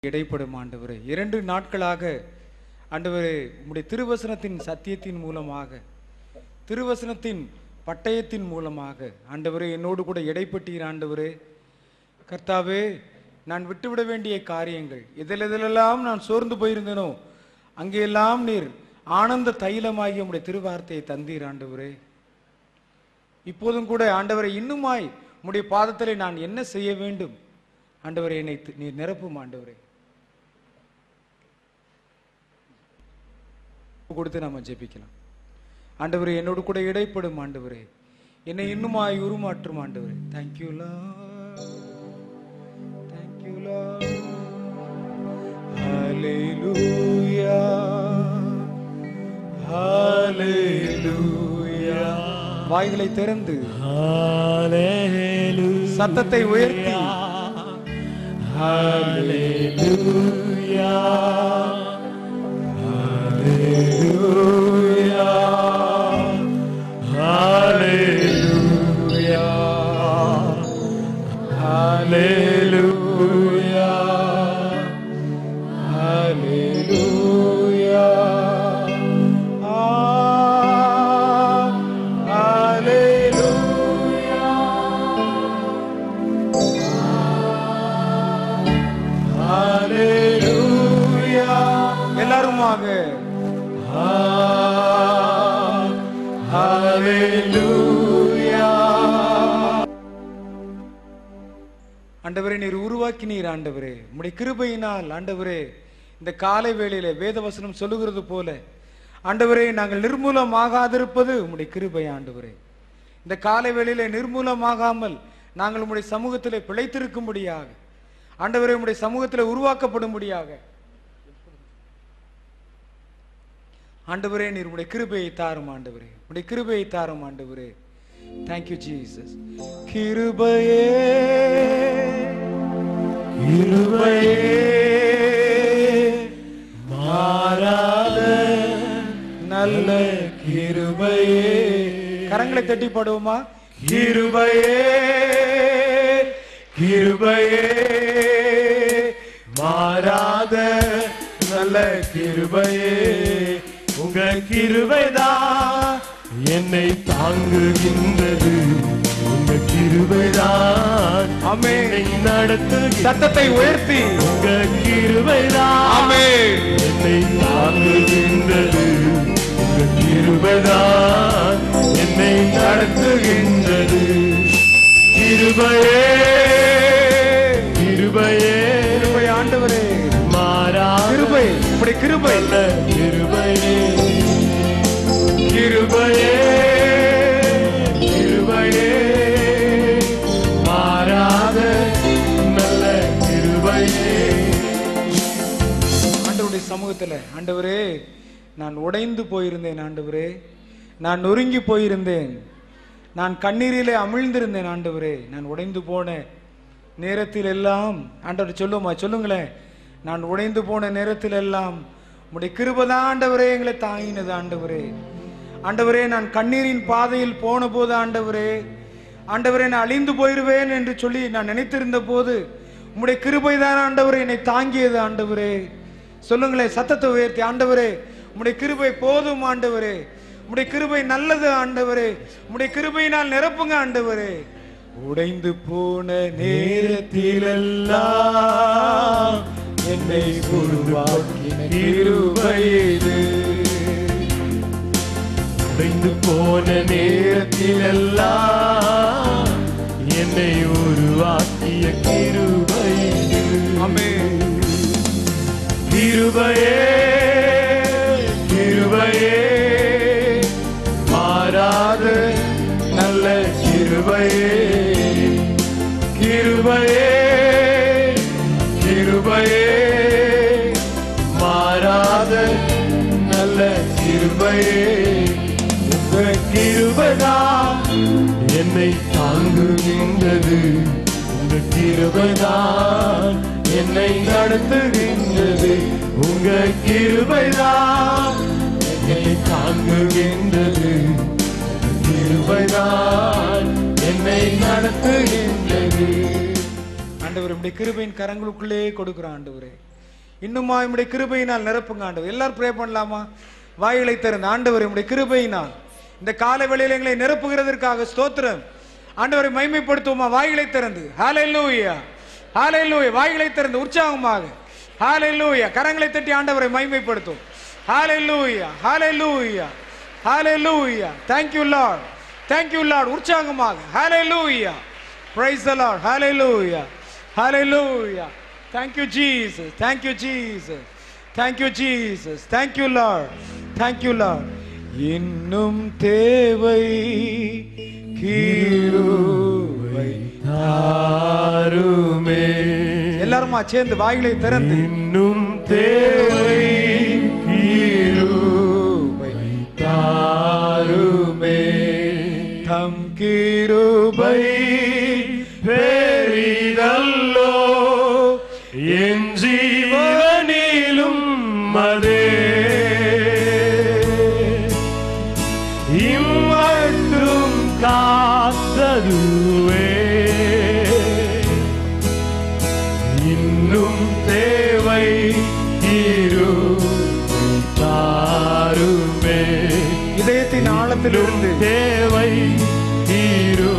இடைப்படும் ஆண்டவரே இரண்டு நாட்களாக ஆண்டவரே உம்முடைய திருவசனத்தின் சத்தியத்தின் மூலமாக திருவசனத்தின் பட்டயத்தின் மூலமாக ஆண்டவரே என்னோடு கூட இடைப்பட்டீர் ஆண்டவரே கர்த்தாவே நான் விட்டுவிட வேண்டிய காரியங்கள் எதில் எதிலெல்லாம் நான் சோர்ந்து போயிருந்தேனோ அங்கெல்லாம் நீர் ஆனந்த தைலமாகி உம்முடைய திருவார்த்தையை தந்தீர் ஆண்டவரே இப்போதும் கூட ஆண்டவரை இன்னுமாய் உம்முடைய பாதத்திலே நான் என்ன செய்ய வேண்டும் ஆண்டவரே என்னை தி- நீர் நிரப்பும் ஆண்டவரே கொடுத்து நாம ஜெபிக்கலாம் ஆண்டவரே என்னோடு கூட இடைப்படும் ஆண்டவரே என்னை இன்னுமாய் உருமாற்றும் ஆண்டவரே தேங்க்யூ தேங்க்யூ ஹalleluya ஹalleluya வாய்களை திறந்து Hallelujah. சத்தத்தை உயர்த்தி Hallelujah. Hallelujah. Hallelujah. Hallelujah. ஹalleluya ஹalleluya ஹalleluya எல்லாருமாக ஹalleluya ஆண்டவரே நீர் உருவாக்கினீர் ஆண்டவரே உம்முடைய கிருபையினால் ஆண்டவரே இந்த காலை வேளையில வேதவசனம் சொல்லுகிறது போல ஆண்டவரே நாங்கள் நிர்மூலமாகாதிருப்பது உம்முடைய கிருபை ஆண்டவரே இந்த காலை வேளையில நிர்மூலமாகாமல் நாங்கள் உம்முடைய சமூகத்திலே பிழைத்திருக்கும்படியாக ஆண்டவரே உம்முடைய சமூகத்திலே உருவாக்கப்படும்படியாக ஆண்டவரே நீர் உம்முடைய கிருபையை தாரும் ஆண்டவரே உம்முடைய கிருபையை தாரும் ஆண்டவரே தேங்க்யூ ஜீசஸ் கிருபையே கிருபையே மாறாத நல்ல கிருபையே கரங்களை தட்டி பாடுவோமா கிருபையே கிருபையே மாறாத நல்ல கிருபையே உங்க கிருபைதான் என்னை தாங்குகின்றது உங்க கிருபைதான் ஆமென். என்னை நடத்துகின்றது சத்தத்தை உயர்த்தி உங்க கிருபைதான் ஆமென். என்னை தாங்குகின்றது உங்க கிருபைதான் என்னை நடத்துகின்றது கிருபையே கிருபையே கிருபை ஆண்டவரே மாறா கிருபை இப்படி கிருபை கிருபையே கிருபையே கிருபையே மாறாத நல்ல கிருபையே ஆண்டவருடைய சமூகத்துல ஆண்டவரே நான் உடைந்து போயிருந்தேன் ஆண்டவரே நான் நொறுங்கி போயிருந்தேன் நான் கண்ணீரிலே அமிழ்ந்திருந்தேன் ஆண்டவரே நான் உடைந்து போன நேரத்தில் எல்லாம் ஆண்டவர் சொல்லுமா சொல்லுங்களேன் நான் உடைந்து போன நேரத்தில் எல்லாம் உடைய கிருபதான் ஆண்டவரே எங்களை தாங்கினது ஆண்டவரே ஆண்டவரே நான் கண்ணீரின் பாதையில் போன போது ஆண்டவரே ஆண்டவரே நான் அழிந்து போயிருவேன் என்று சொல்லி நான் நினைத்திருந்த போது உம்முடைய கிருபை தான் ஆண்டவரே என்னை தாங்கியது ஆண்டவரே சொல்லுங்களேன் சத்தத்தை உயர்த்தி ஆண்டவரே உம்முடைய கிருபை போதும் ஆண்டவரே உம்முடைய கிருபை நல்லது ஆண்டவரே உம்முடைய கிருபையினால் நிரப்புங்க ஆண்டவரே உடைந்து போன நேரத்திலெல்லாம் என்னை உருவாக்கின கிருபை இது உடைந்து போன நேரத்திலெல்லாம் என்னை உருவாக்கிய கிருபை ஆமென் கிருபையே கிருபையே மாறாத நல்ல கிருபையே கிருபையே கிருபையே மாறாத நல்ல கிருபையே உங்க கிருபைதான் என்னை தாங்குகின்றது உங்க கிருபைதான் என்னை நடத்துகின்றது உங்க கிருபைதான் என்னை தாங்குகின்றது உங்க கிருபைதான் என்னை நடத்துகின்றது ஆண்டவர் உம்முடைய கிருபையின் கரங்களுக்குள்ளே கொடுக்கிறோம் ஆண்டவரே இன்னுமா உம்முடைய கிருபையினால் நிரப்புங்க ஆண்டவர் எல்லாரும் ப்ரே பண்ணலாமா வாய்களை திறந்து ஆண்டவர் உம்முடைய கிருபையினால் இந்த காலை வேளையில எங்களை நிரப்புகிறதற்காக ஸ்தோத்திரம் ஆண்டவரை மைமைப்படுத்துவோமா வாய்களை திறந்து ஹalleluya ஹalleluya வாய்களை திறந்து உற்சாகமாக ஹalleluya கரங்களை தட்டி ஆண்டவரை மைமைப்படுத்தும் ஹalleluya ஹalleluya ஹalleluya thank you lord thank you lord உற்சாகமாக ஹalleluya praise the lord hallelujah hallelujah thank you jesus thank you jesus thank you jesus thank you lord thank you lord இன்னும் தேவை கீருவை தாருமே எல்லாருமா சேர்ந்து வாய்களை திறந்து இன்னும் தேவை கிருபை தாருமே தம் கிருபை பெரிதல்லோ என் ஜீவனிலும் அதே இம்மட்டும் காத்ததுவே இன்னும் தேவை இரு தாருமே இதயத்தின் ஆழத்திலிருந்து தேவை இரு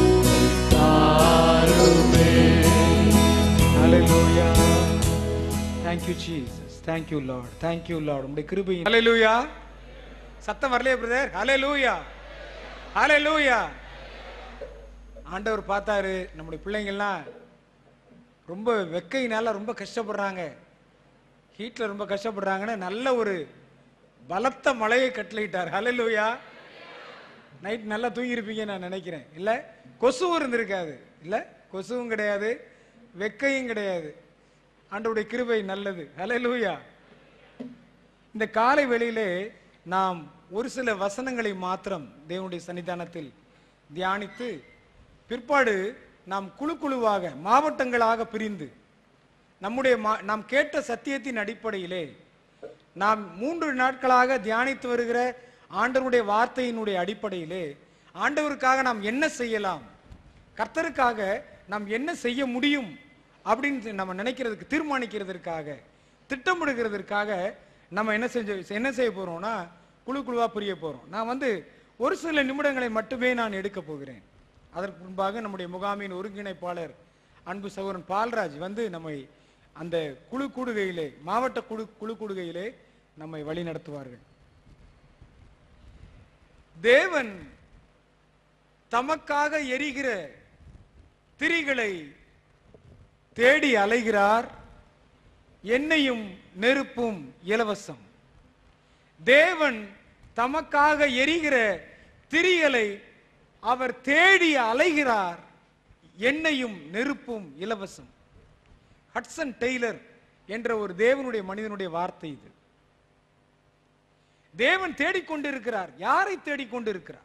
தாருமே Hallelujah. Thank you, Jesus. Thank you, Lord. Thank you, Lord. உம்முடைய கிருபை Hallelujah. சத்தம் வரலையே பிரதர் Hallelujah. Hallelujah. ஆண்டவர் பார்த்தாரு நம்முடைய பிள்ளைங்கள்லாம் ரொம்ப வெக்கையினால ரொம்ப கஷ்டப்படுறாங்க ஹீட்ல ரொம்ப கஷ்டப்படுறாங்கன்னு நல்ல ஒரு பலத்த மழையை கட்டளையிட்டார் Hallelujah. நைட் நல்லா தூங்கியிருப்பீங்க நான் நினைக்கிறேன் இல்ல கொசுவும் இருந்திருக்காது இல்ல கொசுவும் கிடையாது வெக்கையும் கிடையாது ஆண்டவருடைய கிருபை நல்லது ஹalleluya இந்த காலை வேளையிலே நாம் ஒரு சில வசனங்களை மாத்திரம் தேவனுடைய சன்னிதானத்தில் தியானித்து பிற்பாடு நாம் குழு குழுவாக மாவட்டங்களாக பிரிந்து நம்முடைய மா- நாம் கேட்ட சத்தியத்தின் அடிப்படையிலே நாம் மூன்று நாட்களாக தியானித்து வருகிற ஆண்டவருடைய வார்த்தையினுடைய அடிப்படையிலே ஆண்டவருக்காக நாம் என்ன செய்யலாம் கர்த்தருக்காக நாம் என்ன செய்ய முடியும் அப்படின்னு நம்ம நினைக்கிறதுக்கு தீர்மானிக்கிறதற்காக திட்டமிடுகிறதற்காக நம்ம என்ன செஞ்சு என்ன செய்ய போறோம்னா குழு குழுவா பிரிய போறோம் நான் வந்து ஒரு சில நிமிடங்களை மட்டுமே நான் எடுக்க போகிறேன் அதற்கு முன்பாக நம்முடைய முகாமின் ஒருங்கிணைப்பாளர் அன்பு சகோதரன் பால்ராஜ் வந்து நம்மை அந்த குழு கூடுகையிலே மாவட்ட குழு குழு கூடுகையிலே நம்மை வழி நடத்துவார்கள் தேவன் தமக்காக எரிகிற திரிகளை தேடி அலைகிறார் எண்ணெயும் நெருப்பும் இலவசம் தேவன் தமக்காக எரிகிற திரிகளை அவர் தேடி அலைகிறார் எண்ணெயும் நெருப்பும் இலவசம் ஹட்சன் டெய்லர் என்ற ஒரு தேவனுடைய மனிதனுடைய வார்த்தை இது தேவன் தேடிக்கொண்டிருக்கிறார் யாரை தேடிக்கொண்டிருக்கிறார்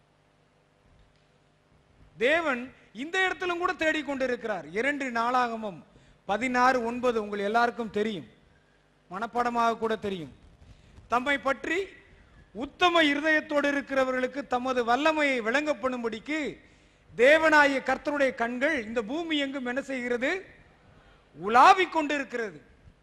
தேவன் இந்த இடத்திலும் கூட தேடிக்கொண்டிருக்கிறார் இரண்டு நாளாகமும் பதினாறு ஒன்பது உங்கள் எல்லாருக்கும் தெரியும் மனப்பாடமாக கூட தெரியும் தம்மை பற்றி உத்தம இருதயத்தோடு இருக்கிறவர்களுக்கு தமது வல்லமையை விளங்கப்படும்படிக்கு தேவனாகிய கர்த்தருடைய கண்கள் இந்த பூமி எங்கும் என்ன செய்கிறது உலாவிக் கொண்டிருக்கிறது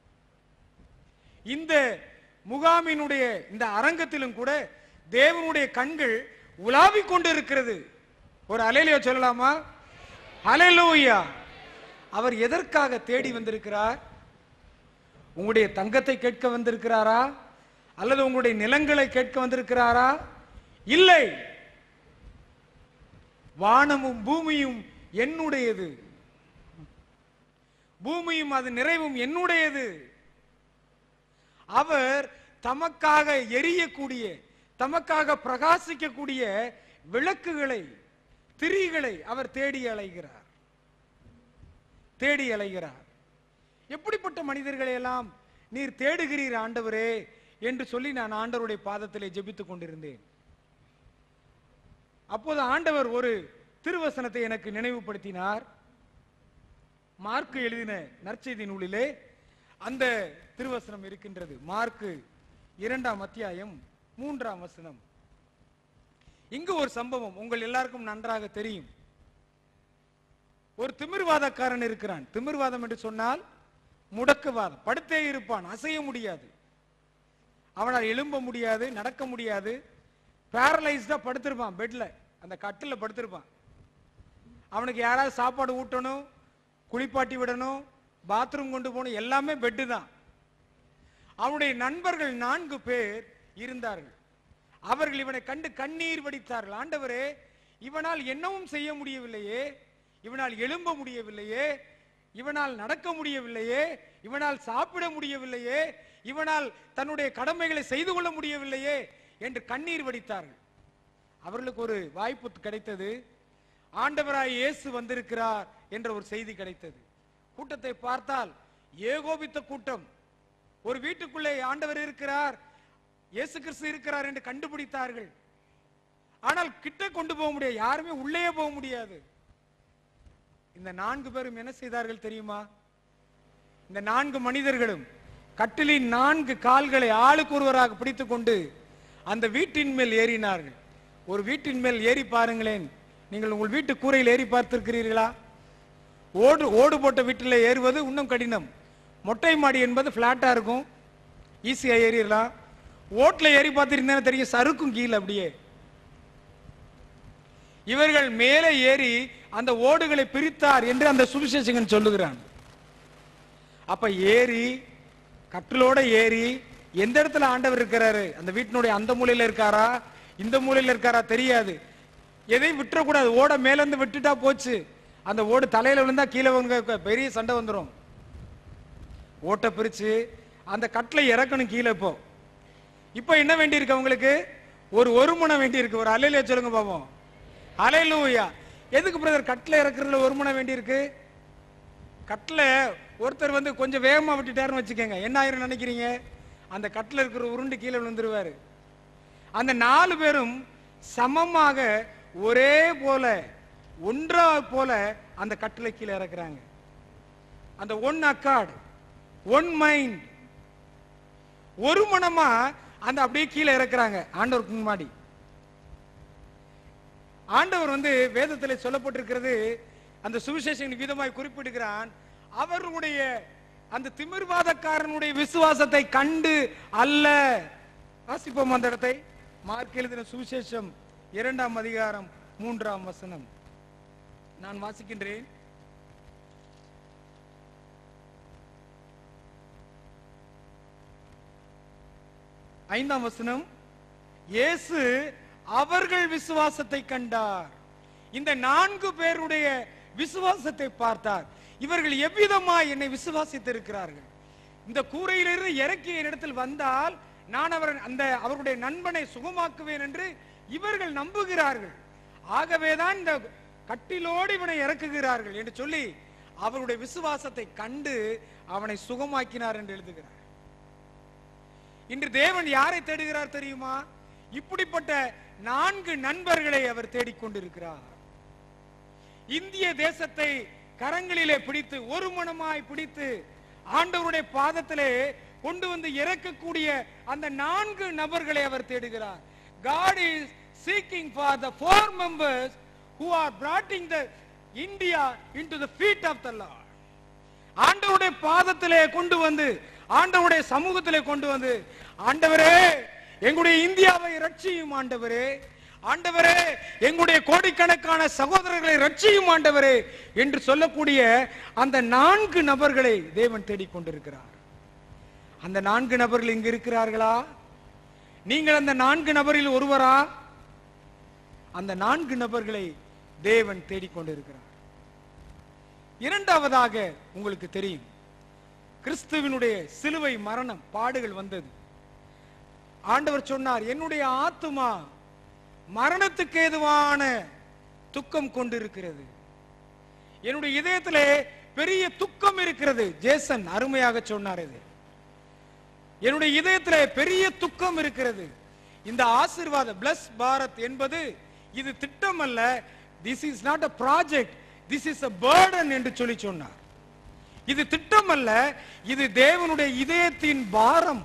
இந்த முகாமினுடைய இந்த அரங்கத்திலும் கூட தேவனுடைய கண்கள் உலாவிக் கொண்டிருக்கிறது ஒரு அலையிலையோ சொல்லலாமா அலையிலூயா அவர் எதற்காக தேடி வந்திருக்கிறார் உங்களுடைய தங்கத்தை கேட்க வந்திருக்கிறாரா அல்லது உங்களுடைய நிலங்களை கேட்க வந்திருக்கிறாரா இல்லை வானமும் பூமியும் என்னுடையது பூமியும் அது நிறைவும் என்னுடையது அவர் தமக்காக எரியக்கூடிய தமக்காக பிரகாசிக்கக்கூடிய விளக்குகளை திரிகளை அவர் தேடி அலைகிறார் தேடி அலைகிறார் எப்படிப்பட்ட மனிதர்களை எல்லாம் நீர் தேடுகிறீர் ஆண்டவரே என்று சொல்லி நான் ஆண்டவருடைய பாதத்திலே ஜெபித்துக் கொண்டிருந்தேன் அப்போது ஆண்டவர் ஒரு திருவசனத்தை எனக்கு நினைவுபடுத்தினார் மார்க்கு எழுதின நற்செய்தி நூலிலே அந்த திருவசனம் இருக்கின்றது மார்க்கு இரண்டாம் அத்தியாயம் மூன்றாம் வசனம் இங்கு ஒரு சம்பவம் உங்கள் எல்லாருக்கும் நன்றாக தெரியும் ஒரு திமிர்வாதக்காரன் இருக்கிறான் திமிர்வாதம் என்று சொன்னால் முடக்குவாதம் படுத்தே இருப்பான் அசைய முடியாது அவனால் எழும்ப முடியாது நடக்க முடியாது பேரலைஸ்டா படுத்திருப்பான் பெட்ல அந்த கட்டில் படுத்திருப்பான் அவனுக்கு யாராவது சாப்பாடு ஊட்டணும் குளிப்பாட்டி விடணும் பாத்ரூம் கொண்டு போகணும் எல்லாமே பெட்டு தான் அவனுடைய நண்பர்கள் நான்கு பேர் இருந்தார்கள் அவர்கள் இவனை கண்டு கண்ணீர் வடித்தார்கள் ஆண்டவரே இவனால் என்னவும் செய்ய முடியவில்லையே இவனால் எழும்ப முடியவில்லையே இவனால் நடக்க முடியவில்லையே இவனால் சாப்பிட முடியவில்லையே இவனால் தன்னுடைய கடமைகளை செய்து கொள்ள முடியவில்லையே என்று கண்ணீர் வடித்தார்கள் அவர்களுக்கு ஒரு வாய்ப்பு கிடைத்தது ஆண்டவராய் இயேசு வந்திருக்கிறார் என்ற ஒரு செய்தி கிடைத்தது கூட்டத்தை பார்த்தால் ஏகோபித்த கூட்டம் ஒரு வீட்டுக்குள்ளே ஆண்டவர் இருக்கிறார் இயேசு கிறிஸ்து இருக்கிறார் என்று கண்டுபிடித்தார்கள் ஆனால் கிட்ட கொண்டு போக முடியாது யாருமே உள்ளே போக முடியாது இந்த நான்கு பேரும் என்ன செய்தார்கள் தெரியுமா இந்த நான்கு மனிதர்களும் கட்டிலின் நான்கு கால்களை ஆளுக்கு ஒருவராக பிடித்துக் கொண்டு அந்த வீட்டின் மேல் ஏறினார்கள் ஒரு வீட்டின் மேல் ஏறி பாருங்களேன் நீங்கள் உங்கள் வீட்டு கூரையில் ஏறி பார்த்திருக்கிறீர்களா ஓடு ஓடு போட்ட வீட்டில் ஏறுவது இன்னும் கடினம் மொட்டை மாடி என்பது ஃப்ளாட்டா இருக்கும் ஈஸியா ஏறிடலாம் ஓட்டில் ஏறி பார்த்திருந்தேன்னு தெரியும் சறுக்கும் கீழே அப்படியே இவர்கள் மேலே ஏறி அந்த ஓடுகளை பிரித்தார் என்று அந்த சுவிசேஷகன் சொல்லுகிறான் அப்ப ஏறி கட்டிலோட ஏறி எந்த இடத்துல ஆண்டவர் இருக்கிறாரு அந்த வீட்டினுடைய அந்த மூலையில இருக்காரா இந்த மூலையில இருக்காரா தெரியாது எதையும் விட்டுறக்கூடாது ஓட மேல இருந்து விட்டுட்டா போச்சு அந்த ஓடு தலையில விழுந்தா கீழே வந்து பெரிய சண்டை வந்துடும் ஓட்டை பிரிச்சு அந்த கட்டிலை இறக்கணும் கீழே இப்போ இப்போ என்ன வேண்டியிருக்கு அவங்களுக்கு ஒரு ஒரு முனை வேண்டியிருக்கு ஒரு அலையில சொல்லுங்க பாப்போம் அலையிலூயா எதுக்கு பிரதர் கட்டில இறக்குறதுல ஒரு முனை வேண்டியிருக்கு கட்டில் ஒருத்தர் வந்து கொஞ்சம் வேகமா விட்டுட்டாருன்னு வச்சுக்கோங்க என்ன ஆயிரும் நினைக்கிறீங்க அந்த கட்டில் இருக்கிற உருண்டு கீழே விழுந்துருவாரு அந்த நாலு பேரும் சமமாக ஒரே போல ஒன்றா போல அந்த கட்டிலை கீழே இறக்குறாங்க அந்த ஒன் அக்கார்டு ஒன் மைண்ட் ஒரு மனமா அந்த அப்படியே கீழே இறக்குறாங்க ஆண்டவருக்கு முன்னாடி ஆண்டவர் வந்து வேதத்தில் சொல்லப்பட்டிருக்கிறது அந்த சுவிசேஷன் விதமாய் குறிப்பிடுகிறான் அவர்களுடைய அந்த திமிர்வாதக்காரனுடைய விசுவாசத்தை கண்டு அல்ல வாசிப்போம் அந்த இடத்தை மார்க் எழுதின சுவிசேஷம் இரண்டாம் அதிகாரம் மூன்றாம் வசனம் நான் வாசிக்கின்றேன் ஐந்தாம் வசனம் இயேசு அவர்கள் விசுவாசத்தை கண்டார் இந்த நான்கு பேருடைய விசுவாசத்தை பார்த்தார் இவர்கள் எவ்விதமாய் என்னை விசுவாசித்திருக்கிறார்கள் இந்த கூரையிலிருந்து இறக்கி என்னிடத்தில் வந்தால் நான் அவர் அந்த அவருடைய நண்பனை சுகமாக்குவேன் என்று இவர்கள் நம்புகிறார்கள் ஆகவேதான் இந்த கட்டிலோடு இவனை இறக்குகிறார்கள் என்று சொல்லி அவருடைய விசுவாசத்தை கண்டு அவனை சுகமாக்கினார் என்று எழுதுகிறார் இன்று தேவன் யாரை தேடுகிறார் தெரியுமா இப்படிப்பட்ட நான்கு நண்பர்களை அவர் தேடிக்கொண்டிருக்கிறார் இந்திய தேசத்தை கரங்களிலே பிடித்து ஒரு மனமாய் பிடித்து ஆண்டவருடைய பாதத்திலே கொண்டு வந்து இறக்கக்கூடிய அந்த நான்கு நபர்களை அவர் தேடுகிறார் God is seeking for the four members who are broughting the India into the feet of the Lord. ஆண்டவருடைய பாதத்திலே கொண்டு வந்து ஆண்டவருடைய சமூகத்திலே கொண்டு வந்து ஆண்டவரே எங்களுடைய இந்தியாவை ரட்சியும் ஆண்டவரே ஆண்டவரே எங்களுடைய கோடிக்கணக்கான சகோதரர்களை ரட்சியும் ஆண்டவரே என்று சொல்லக்கூடிய அந்த நான்கு நபர்களை தேவன் தேடிக்கொண்டிருக்கிறார் அந்த நான்கு நபர்கள் இங்கு இருக்கிறார்களா நீங்கள் அந்த நான்கு நபரில் ஒருவரா அந்த நான்கு நபர்களை தேவன் தேடிக்கொண்டிருக்கிறார் இரண்டாவதாக உங்களுக்கு தெரியும் கிறிஸ்துவினுடைய சிலுவை மரணம் பாடுகள் வந்தது ஆண்டவர் சொன்னார் என்னுடைய ஆத்துமா மரணத்துக்கு ஏதுவான துக்கம் கொண்டிருக்கிறது என்னுடைய இதயத்திலே பெரிய துக்கம் இருக்கிறது ஜேசன் அருமையாக சொன்னார் இது என்னுடைய இதயத்திலே பெரிய துக்கம் இருக்கிறது இந்த ஆசீர்வாத பிளஸ் பாரத் என்பது இது திட்டம் அல்ல this is not a project this is a burden என்று சொல்லி சொன்னார் இது திட்டம் அல்ல இது தேவனுடைய இதயத்தின் பாரம்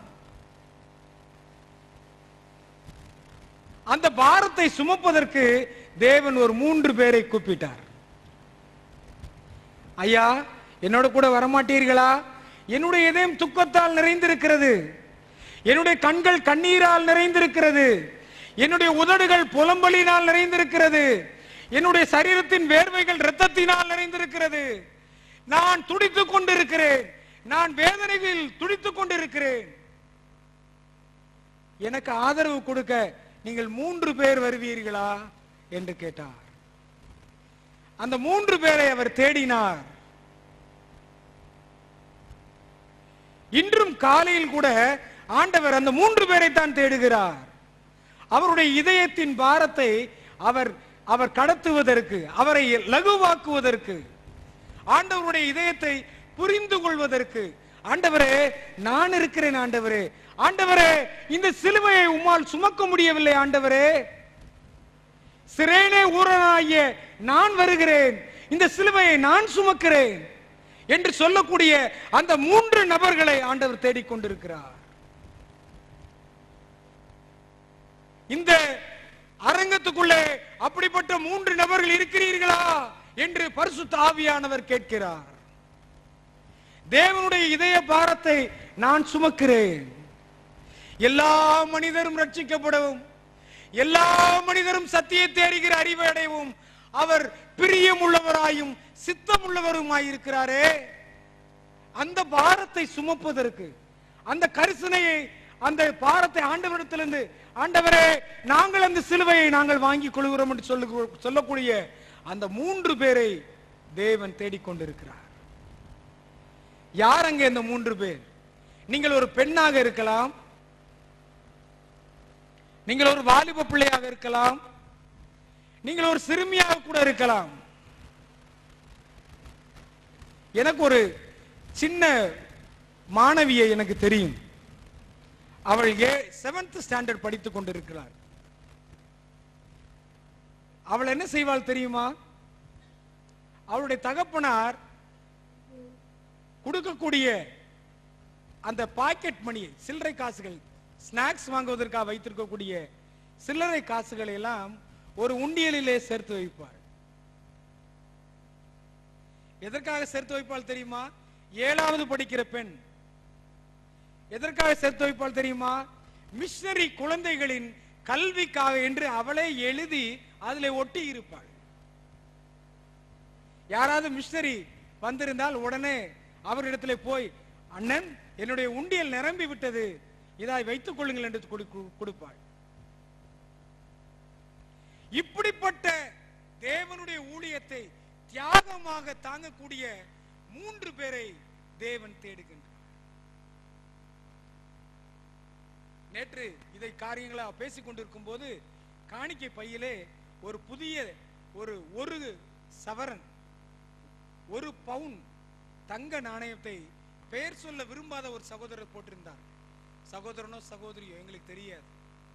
அந்த பாரத்தை சுமப்பதற்கு தேவன் ஒரு மூன்று பேரை கூப்பிட்டார் ஐயா என்னோட கூட வரமாட்டீர்களா என்னுடைய இதயம் துக்கத்தால் நிறைந்திருக்கிறது என்னுடைய கண்கள் கண்ணீரால் நிறைந்திருக்கிறது என்னுடைய உதடுகள் புலம்பலினால் நிறைந்திருக்கிறது என்னுடைய சரீரத்தின் வேர்வைகள் இரத்தத்தினால் நிறைந்திருக்கிறது நான் துடித்துக் கொண்டிருக்கிறேன் நான் வேதனைகளில் துடித்துக் கொண்டிருக்கிறேன் எனக்கு ஆதரவு கொடுக்க நீங்கள் மூன்று பேர் வருவீர்களா என்று கேட்டார் அந்த மூன்று பேரை அவர் தேடினார் இன்றும் காலையில் கூட ஆண்டவர் அந்த மூன்று பேரை தான் தேடுகிறார் அவருடைய இதயத்தின் பாரத்தை அவர் அவர் கடத்துவதற்கு அவரை லகுவாக்குவதற்கு ஆண்டவருடைய இதயத்தை புரிந்து கொள்வதற்கு ஆண்டவரே நான் இருக்கிறேன் ஆண்டவரே ஆண்டவரே இந்த சிலுவையை உம்மால் சுமக்க முடியவில்லை ஆண்டவரே சிறேனே ஊரனாகிய நான் வருகிறேன் இந்த சிலுவையை நான் சுமக்கிறேன் என்று சொல்லக்கூடிய அந்த மூன்று நபர்களை ஆண்டவர் தேடிக்கொண்டிருக்கிறார் இந்த அரங்கத்துக்குள்ளே அப்படிப்பட்ட மூன்று நபர்கள் இருக்கிறீர்களா என்று பரிசுத்த ஆவியானவர் கேட்கிறார் தேவனுடைய இதய பாரத்தை நான் சுமக்கிறேன் எல்லா மனிதரும் ரட்சிக்கப்படவும் எல்லா மனிதரும் சத்தியத்தை அறிகிற அறிவை அடையவும் அவர் பிரியம் உள்ளவராயும் சித்தம் உள்ளவருமாயிருக்கிறாரே அந்த பாரத்தை சுமப்பதற்கு அந்த கரிசனையை அந்த பாரத்தை ஆண்டவரிடத்திலிருந்து ஆண்டவரே நாங்கள் அந்த சிலுவையை நாங்கள் வாங்கிக் கொள்கிறோம் என்று சொல்லு சொல்லக்கூடிய அந்த மூன்று பேரை தேவன் தேடிக்கொண்டிருக்கிறார் யார் அங்கே இந்த மூன்று பேர் நீங்கள் ஒரு பெண்ணாக இருக்கலாம் நீங்கள் ஒரு வாலிப பிள்ளையாக இருக்கலாம் நீங்கள் ஒரு சிறுமியாக கூட இருக்கலாம் எனக்கு ஒரு சின்ன மாணவியை எனக்கு தெரியும் அவள் ஏ செவன்த் ஸ்டாண்டர்ட் படித்துக் கொண்டிருக்கிறார் அவள் என்ன செய்வாள் தெரியுமா அவளுடைய தகப்பனார் கொடுக்கக்கூடிய அந்த பாக்கெட் மணியை சில்லறை காசுகள் ஸ்நாக்ஸ் வாங்குவதற்காக வைத்திருக்கக்கூடிய சில்லறை காசுகளை எல்லாம் ஒரு உண்டியலிலே சேர்த்து வைப்பார் எதற்காக சேர்த்து வைப்பாள் தெரியுமா ஏழாவது படிக்கிற பெண் எதற்காக சேர்த்து வைப்பாள் தெரியுமா மிஷனரி குழந்தைகளின் கல்விக்காக என்று அவளே எழுதி அதிலே ஒட்டி இருப்பாள் யாராவது மிஷனரி வந்திருந்தால் உடனே அவரிடத்திலே போய் அண்ணன் என்னுடைய உண்டியல் நிரம்பி விட்டது இதை வைத்துக் கொள்ளுங்கள் என்று கொடு- கொடுப்பாள் இப்படிப்பட்ட தேவனுடைய ஊழியத்தை தியாகமாக தாங்கக்கூடிய மூன்று பேரை தேவன் தேடுகின்றார் நேற்று இதை காரியங்களா பேசிக் கொண்டிருக்கும் போது காணிக்கை பையிலே ஒரு புதிய ஒரு ஒரு சவரன் ஒரு பவுன் தங்க நாணயத்தை பெயர் சொல்ல விரும்பாத ஒரு சகோதரர் போட்டிருந்தார் சகோதரனோ சகோதரியோ எங்களுக்கு தெரியாது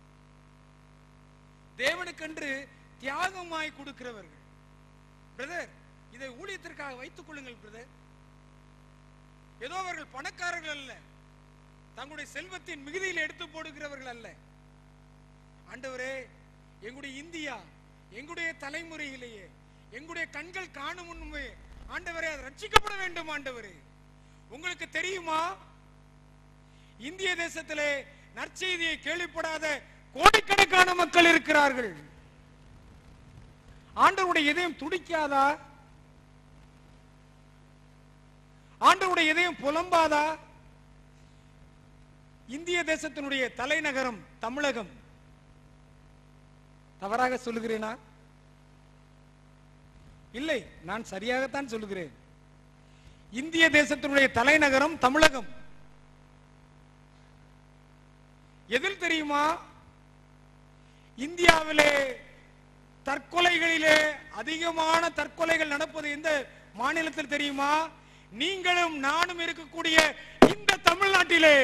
தேவனுக்கென்று தியாகமாய் கொடுக்கிறவர்கள் பிரதர் இதை ஊழியத்திற்காக வைத்துக் கொள்ளுங்கள் பிரதர் ஏதோ அவர்கள் பணக்காரர்கள் அல்ல தங்களுடைய செல்வத்தின் மிகுதியில் எடுத்து போடுகிறவர்கள் அல்ல ஆண்டவரே எங்களுடைய இந்தியா எங்களுடைய தலைமுறையிலேயே எங்களுடைய கண்கள் காணும் முன்பே ஆண்டவரே அது ரட்சிக்கப்பட வேண்டும் ஆண்டவரே உங்களுக்கு தெரியுமா இந்திய தேசத்திலே நற்செய்தியை கேள்விப்படாத கோடிக்கணக்கான மக்கள் இருக்கிறார்கள் ஆண்டவருடைய இதயம் துடிக்காதா ஆண்டவருடைய இதயம் புலம்பாதா இந்திய தேசத்தினுடைய தலைநகரம் தமிழகம் தவறாக சொல்லுகிறேனா இல்லை நான் சரியாகத்தான் சொல்லுகிறேன் இந்திய தேசத்தினுடைய தலைநகரம் தமிழகம் எதில் தெரியுமா இந்தியாவிலே தற்கொலைகளிலே அதிகமான தற்கொலைகள் நடப்பது எந்த மாநிலத்தில் தெரியுமா நீங்களும் நானும் இருக்கக்கூடிய இந்த தமிழ்நாட்டிலே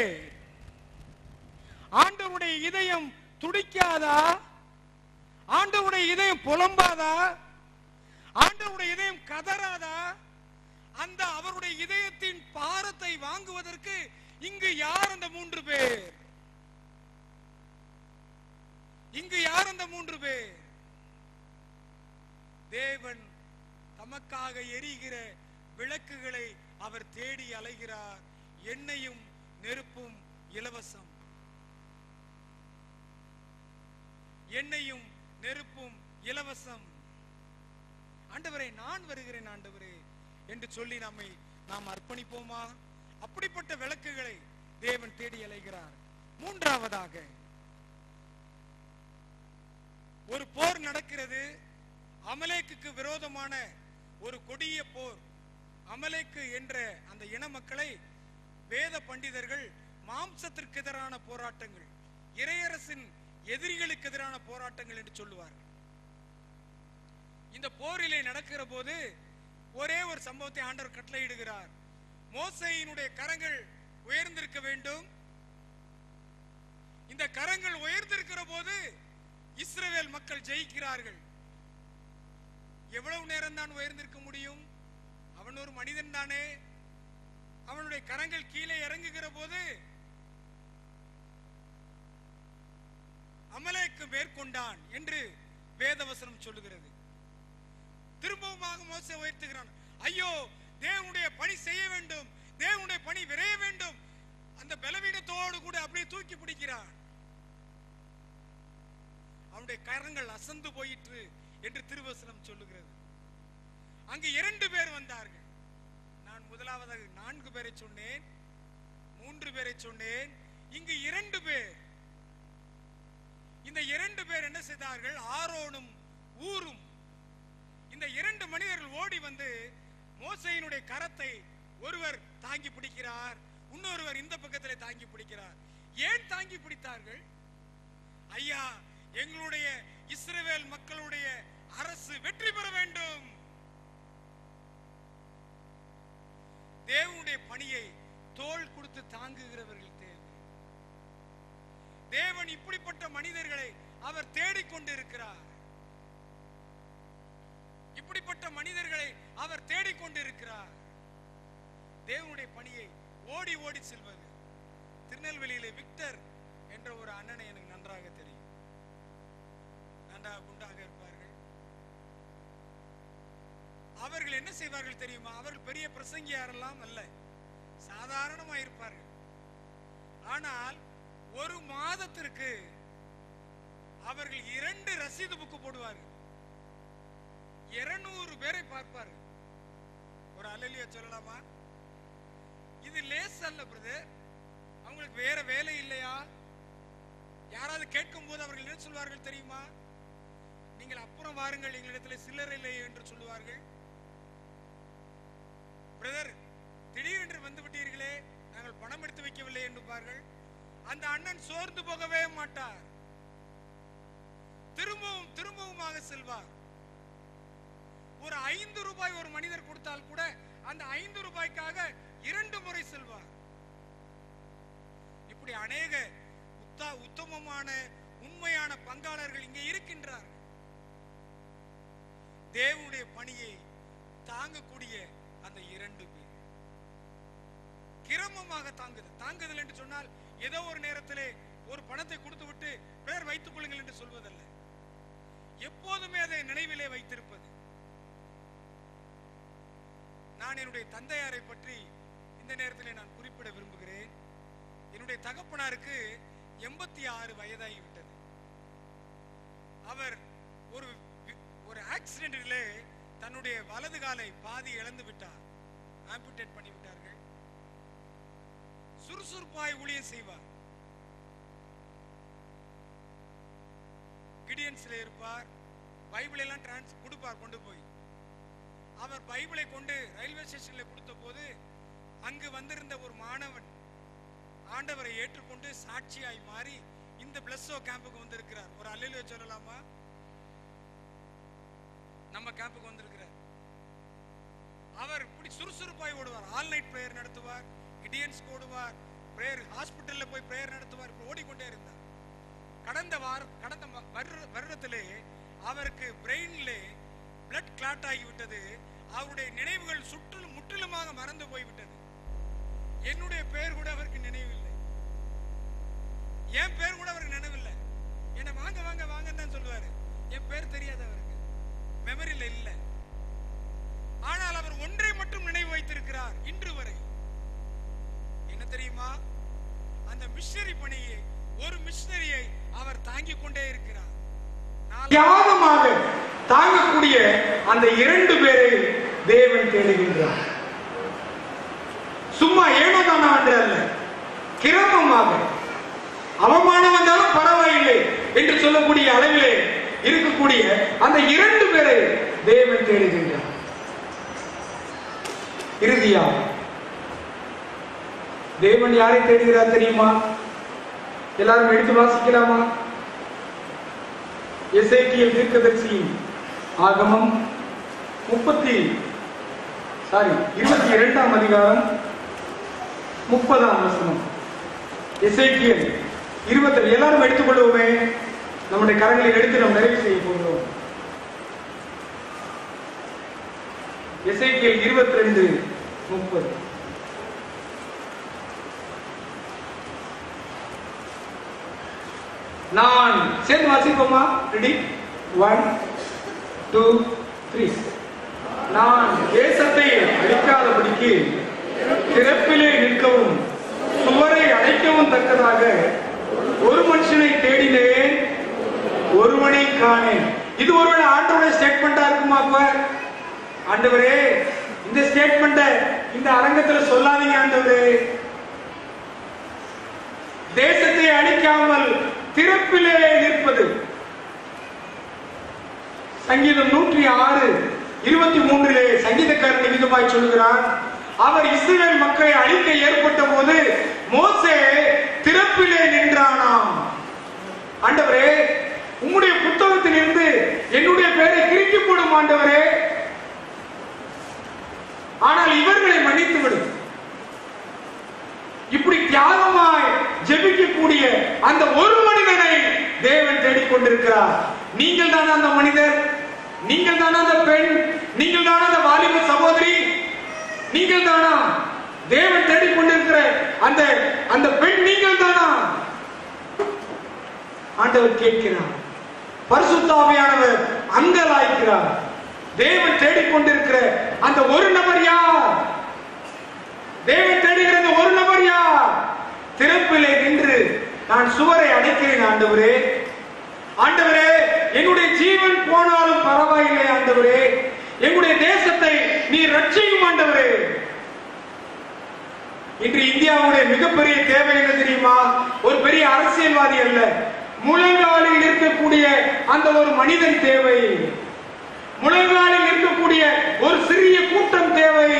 ஆண்டவருடைய இதயம் துடிக்காதா ஆண்டவருடைய இதயம் புலம்பாதா ஆண்டவருடைய இதயம் கதறாதா அந்த அவருடைய இதயத்தின் பாரத்தை வாங்குவதற்கு இங்கு யார் அந்த மூன்று பேர் இங்கு யார் அந்த மூன்று பேர் தேவன் தமக்காக எரிகிற விளக்குகளை அவர் தேடி அலைகிறார் எண்ணெயும் நெருப்பும் இலவசம் எண்ணெயும் நெருப்பும் இலவசம் ஆண்டவரே நான் வருகிறேன் ஆண்டவரே என்று சொல்லி நம்மை நாம் அர்ப்பணிப்போமா அப்படிப்பட்ட விளக்குகளை தேவன் தேடி அலைகிறார் மூன்றாவதாக ஒரு போர் நடக்கிறது அமலேக்குக்கு விரோதமான ஒரு கொடிய போர் அமலேக்கு என்ற அந்த இன மக்களை வேத பண்டிதர்கள் மாம்சத்திற்கு எதிரான போராட்டங்கள் இறையரசின் எதிரிகளுக்கு எதிரான போராட்டங்கள் என்று சொல்லுவார்கள் இந்த போரிலே நடக்கிற போது ஒரே ஒரு சம்பவத்தை ஆண்டவர் கட்டளையிடுகிறார் மோசையினுடைய கரங்கள் உயர்ந்திருக்க வேண்டும் இந்த கரங்கள் உயர்ந்திருக்கிற போது இஸ்ரவேல் மக்கள் ஜெயிக்கிறார்கள் எவ்வளவு நேரம் தான் உயர்ந்திருக்க முடியும் அவன் ஒரு மனிதன் தானே அவனுடைய கரங்கள் கீழே இறங்குகிற போது அமலேக்கு மேற்கொண்டான் என்று வேதவசனம் சொல்லுகிறது திரும்பவுமாக மோசே உயர்த்துகிறான் ஐயோ தேவனுடைய பணி செய்ய வேண்டும் தேவனுடைய பணி விரைய வேண்டும் அந்த பலவீனத்தோடு கூட அப்படியே தூக்கி பிடிக்கிறான் அவனுடைய கரங்கள் அசந்து போயிற்று என்று திருவசனம் சொல்லுகிறது அங்கு இரண்டு பேர் வந்தார்கள் நான் முதலாவதாக நான்கு பேரை சொன்னேன் மூன்று பேரை சொன்னேன் இங்கு இரண்டு பேர் இந்த இரண்டு பேர் என்ன செய்தார்கள் ஆரோனும் ஊரும் இந்த இரண்டு மனிதர்கள் ஓடி வந்து மோசையினுடைய கரத்தை ஒருவர் தாங்கி பிடிக்கிறார் இன்னொருவர் இந்த பக்கத்திலே தாங்கி பிடிக்கிறார் ஏன் தாங்கி பிடித்தார்கள் ஐயா எங்களுடைய இஸ்ரவேல் மக்களுடைய அரசு வெற்றி பெற வேண்டும் தேவனுடைய பணியை தோள் கொடுத்து தாங்குகிறவர்கள் தேவை தேவன் இப்படிப்பட்ட மனிதர்களை அவர் தேடிக்கொண்டு இருக்கிறார் இப்படிப்பட்ட மனிதர்களை அவர் தேடிக்கொண்டு இருக்கிறார் தேவனுடைய பணியை ஓடி ஓடி செல்வது திருநெல்வேலியிலே விக்டர் என்ற ஒரு அண்ணனை எனக்கு நன்றாக தெரியும் நன்றாக குண்டாக இருப்பார்கள் அவர்கள் என்ன செய்வார்கள் தெரியுமா அவர்கள் பெரிய பிரசங்கியாரெல்லாம் அல்ல சாதாரணமா இருப்பார்கள் ஆனால் ஒரு மாதத்திற்கு அவர்கள் இரண்டு ரசீது புக்கு போடுவார்கள் இருநூறு பேரை பார்ப்பார்கள் ஒரு அலலியா சொல்லலாமா இது லேஸ் அல்ல பிரதர் அவங்களுக்கு வேற வேலை இல்லையா யாராவது கேட்கும் போது அவர்கள் என்ன சொல்வார்கள் தெரியுமா நீங்கள் அப்புறம் வாருங்கள் எங்களிடத்தில் சில்லறை இல்லை என்று சொல்லுவார்கள் பிரதர் திடீரென்று வந்து விட்டீர்களே நாங்கள் பணம் எடுத்து வைக்கவில்லை என்பார்கள் அந்த அண்ணன் சோர்ந்து போகவே மாட்டார் திரும்பவும் திரும்பவுமாக செல்வார் ஒரு ஐந்து ரூபாய் ஒரு மனிதர் கொடுத்தால் கூட அந்த ஐந்து ரூபாய்க்காக இரண்டு முறை செல்வார் இப்படி அநேக உத்தா உத்தமமான உண்மையான பங்காளர்கள் இங்கே இருக்கின்றார்கள் தேவனுடைய பணியை தாங்கக்கூடிய அந்த இரண்டு பேர் கிரமமாக தாங்குதல் தாங்குதல் என்று சொன்னால் ஏதோ ஒரு நேரத்திலே ஒரு பணத்தை கொடுத்து விட்டு பேர் வைத்துக் கொள்ளுங்கள் என்று சொல்வதல்ல எப்போதுமே அதை நினைவிலே வைத்திருப்பது நான் என்னுடைய தந்தையாரை பற்றி இந்த நேரத்திலே நான் குறிப்பிட விரும்புகிறேன் என்னுடைய தகப்பனாருக்கு எண்பத்தி ஆறு வயதாகிவிட்டது அவர் ஒரு வி- ஒரு ஆக்சிடென்டிலே தன்னுடைய வலது காலை பாதி இழந்து விட்டார் ஆம்புடேட் பண்ணி விட்டார்கள் சுறுசுறுப்பாய் ஊழியம் செய்வார் கிடியன்ஸ்ல இருப்பார் பைபிள் எல்லாம் டிரான்ஸ் கொடுப்பார் கொண்டு போய் அவர் பைபிளை கொண்டு ரயில்வே ஸ்டேஷன்ல கொடுத்த போது அங்கு வந்திருந்த ஒரு மாணவன் ஆண்டவரை ஏற்றுக்கொண்டு சாட்சியாய் மாறி இந்த பிளஸ்ஸோ கேம்புக்கு வந்திருக்கிறார் ஒரு அல்லையில சொல்லலாமா நம்ம கேம்புக்கு வந்திருக்கிறார் அவர் இப்படி சுறுசுறுப்பாய் ஓடுவார் ஆல் நைட் பிரேயர் நடத்துவார் கிடியன்ஸ் ஓடுவார் பிரேயர் ஹாஸ்பிட்டல்ல போய் பிரேயர் நடத்துவார் இப்படி ஓடிக்கொண்டே இருந்தார் கடந்த வாரம் கடந்த ம- வருட- வருடத்திலே அவருக்கு பிரெயின்லே பிளட் கிளாட் ஆகிவிட்டது அவருடைய நினைவுகள் சுற்றிலும் முற்றிலுமாக மறந்து போய்விட்டது என்னுடைய பெயர் கூட அவருக்கு நினைவில்லை என் பேர் கூட அவருக்கு நினைவில்லை என்ன வாங்க வாங்க வாங்கன்னு தான் சொல்லுவாரு என் பேர் தெரியாது அவருக்கு மெமரியில இல்லை ஆனால் அவர் ஒன்றை மட்டும் நினைவு வைத்திருக்கிறார் இன்று வரை தெரியுமா அந்த மிஷனரி பணியை ஒரு மிஷனரியை அவர் தாங்கிக் கொண்டே இருக்கிறார் தியாகமாக தாங்கக்கூடிய அந்த இரண்டு பேரை தேவன் தேடுகின்றார் சும்மா ஏனோதானா என்று அல்ல கிரமமாக அவமானம் வந்தாலும் பரவாயில்லை என்று சொல்லக்கூடிய அளவிலே இருக்கக்கூடிய அந்த இரண்டு பேரை தேவன் தேடுகின்றார் இறுதியா தேவன் யாரை தேடுகிறார் தெரியுமா எல்லாரும் எடுத்து வாசிக்கலாமா எசேக்கியல் தீர்க்கதரிசியின் ஆகமம் முப்பத்தி சாரி இருபத்தி இரண்டாம் அதிகாரம் முப்பதாம் வசனம் எசேக்கியல் இருபத்தி எல்லாரும் எடுத்துக்கொள்வோமே நம்முடைய கரங்களில் எடுத்து நாம் நிறைவு செய்ய போகிறோம் எசேக்கியல் இருபத்தி ரெண்டு முப்பது நான் சேர்ந்து வாசிப்போமா ரெடி ஒன் டூ த்ரீ நான் தேசத்தை அழிக்காதபடிக்கு திறப்பிலே நிற்கவும் சுவரை அடைக்கவும் தக்கதாக ஒரு மனுஷனை தேடினேன் ஒருவனை காணேன் இது ஒருவேளை ஆண்டவருடைய ஸ்டேட்மெண்டா இருக்குமா அப்ப ஆண்டவரே இந்த ஸ்டேட்மெண்ட இந்த அரங்கத்துல சொல்லாதீங்க ஆண்டவரே தேசத்தை அழிக்காமல் திறப்பிலே நிற்பது சங்கீதம் நூற்றி ஆறு இருபத்தி மூன்றிலே சங்கீதக்காரன் நிமிதமாய் சொல்கிறார் அவர் இஸ்ரேல் மக்களை அழிக்க ஏற்பட்ட போது மோசே திறப்பிலே நின்றானாம் ஆண்டவரே உம்முடைய புத்தகத்தில் இருந்து என்னுடைய பெயரை கிறுக்கி போடும் ஆண்டவரே ஆனால் இவர்களை மன்னித்து விடும் இப்படி தியாகமாய் ஜெபிக்கக்கூடிய அந்த ஒரு மனிதனை தேவன் தேடிக்கொண்டிருக்கிறார் நீங்கள் தான் அந்த மனிதர் நீங்கள் தானா அந்த பெண் நீங்கள் தானா அந்த வாலிப சகோதரி நீங்கள் தானா தேவன் தேடிக்கொண்டிருக்கிற அந்த அந்த பெண் நீங்கள் தானா ஆண்டவர் கேட்கிறார் பரிசுத்தாவியானவர் அங்கலாய்க்கிறார் தேவன் தேடிக்கொண்டிருக்கிற அந்த ஒரு நபர் யார் தேவன் தேடுகிற அந்த ஒரு நபர் யார் திறப்பிலே நின்று நான் சுவரை அடைக்கிறேன் ஆண்டவரே ஆண்டவரே என்னுடைய ஜீவன் போனாலும் பரவாயில்லை ஆண்டவரே எங்களுடைய தேசத்தை நீ ரட்சியும் ஆண்டவரே இன்று இந்தியாவுடைய மிகப்பெரிய தேவை என்ன தெரியுமா ஒரு பெரிய அரசியல்வாதி அல்ல முழங்காலில் இருக்கக்கூடிய அந்த ஒரு மனிதன் தேவை முழங்காலில் இருக்கக்கூடிய ஒரு சிறிய கூட்டம் தேவை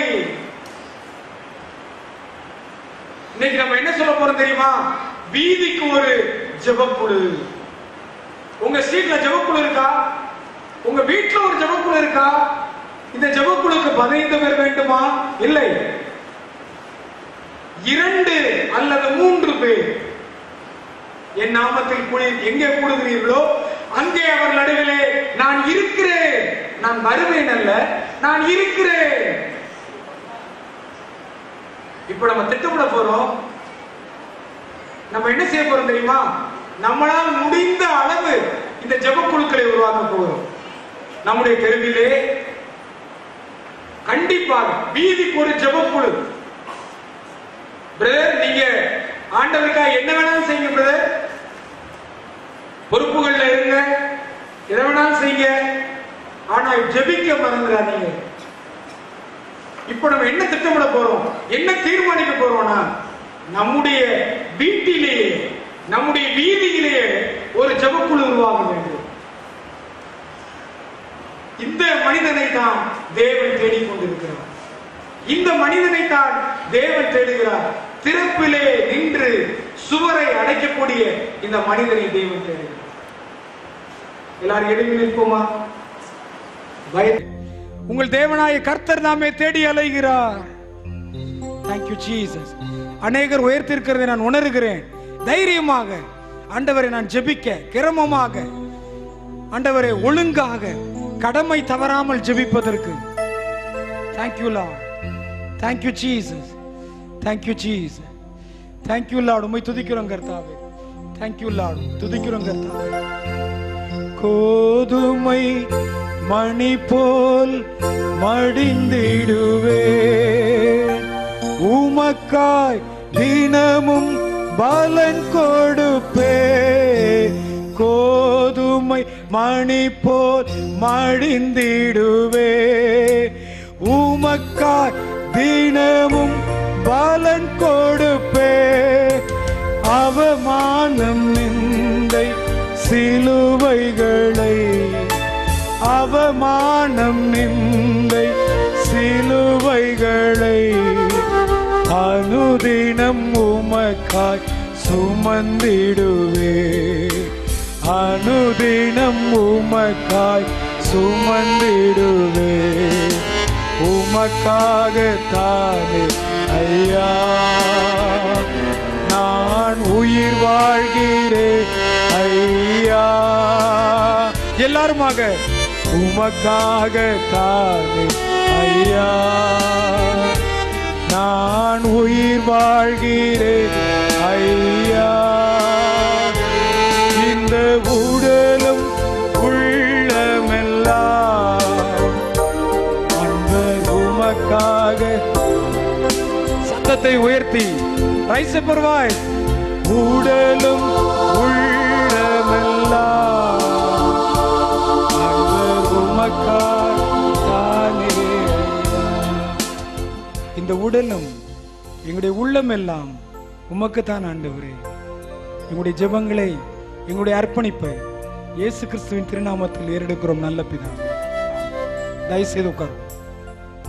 இன்னைக்கு நம்ம என்ன சொல்ல போறோம் தெரியுமா வீதிக்கு ஒரு ஜெபக்குழு உங்க ஸ்ட்ரீட்ல ஜெபக்குழு இருக்கா உங்க வீட்டுல ஒரு ஜெபக்குழு இருக்கா இந்த ஜெபக்குழுக்கு பதினைந்து பேர் வேண்டுமா இல்லை இரண்டு அல்லது மூன்று பேர் என் நாமத்தில் கூடி எங்கே கூடுகிறீர்களோ அங்கே அவர் நடுவிலே நான் இருக்கிறேன் நான் வருவேன் அல்ல நான் இருக்கிறேன் இப்ப நம்ம திட்டமிட போறோம் நம்ம என்ன செய்ய போறோம் தெரியுமா நம்மளால் முடிந்த அளவு இந்த ஜெபக்குழுக்களை உருவாக்க போகிறோம் நம்முடைய தெருவிலே கண்டிப்பாக வீதிக்கு ஒரு ஜெபக்குழு பிரதர் நீங்க ஆண்டவருக்காக என்ன வேணாலும் செய்யுங்க பிரதர் பொறுப்புகள்ல இருங்க எதை வேணாலும் செய்யுங்க ஆனா ஜெபிக்க மறந்துடாதீங்க இப்ப நம்ம என்ன திட்டமிட போறோம் என்ன தீர்மானிக்க போறோம்னா நம்முடைய வீட்டிலேயே நம்முடைய வீதியிலேயே ஒரு ஜெபக்குழு உருவாக வேண்டும் இந்த மனிதனை தான் தேவன் தேடிக் கொண்டிருக்கிறார் இந்த மனிதனை தான் தேவன் தேடுகிறார் திறப்பிலே நின்று சுவரை அடைக்கக்கூடிய இந்த மனிதனை தேவன் தேடுகிறார் எல்லாரும் எழுதி நிற்போமா பய உங்கள் தேவனாய கர்த்தர் நாமே தேடி அலைகிறார் தேங்க்யூ ஜீசஸ் அநேகர் உயர்த்திருக்கிறதை நான் உணர்கிறேன் தைரியமாக ஆண்டவரை நான் ஜெபிக்க கிரமமாக ஆண்டவரை ஒழுங்காக கடமை தவறாமல் ஜெபிப்பதற்கு thank you lord thank you Jesus thank you Jesus thank you lord உம்மை துதிக்கிறோம் கர்த்தாவே தேங்க்யூ லார்ட் துதிக்கிறோம் கர்த்தாவே கோதுமை மணி போல் மடிந்திடுவே உமக்காய் தினமும் பலன் கொடுப்பே கோதுமை மணி போல் மடிந்திடுவே உமக்காய் தினமும் பலன் கொடுப்பே அவமானம் நிந்தை சிலுவைகளை அவமானம் நிந்தை சிலுவைகளை அனுதினம் உமக்காய் சுமந்திடுவே அனுதினம் உமக்காய் சுமந்திடுவே உமக்காக தானே ஐயா நான் உயிர் வாழ்கிறேன் ஐயா எல்லாருமாக உமக்காக தானே ஐயா நான் உயிர் வாழ்கிறேன் ஐயா இந்த உடலும் உள்ளமெல்லாம் அன்பர் உமக்காக சத்தத்தை உயர்த்தி ரைஸ் பருவாய் உடலும் உள்ளமெல்லாம் அன்பர் உமக்காக தானே ஐயா. இந்த உடலும் எங்களுடைய உள்ளம் எல்லாம் உமக்குத்தான் ஆண்டவரே எங்களுடைய ஜெபங்களை எங்களுடைய அர்ப்பணிப்பை இயேசு கிறிஸ்துவின் திருநாமத்தில் ஏறெடுக்கிறோம் நல்ல பிதாவே தயவு செய்து உட்காரும்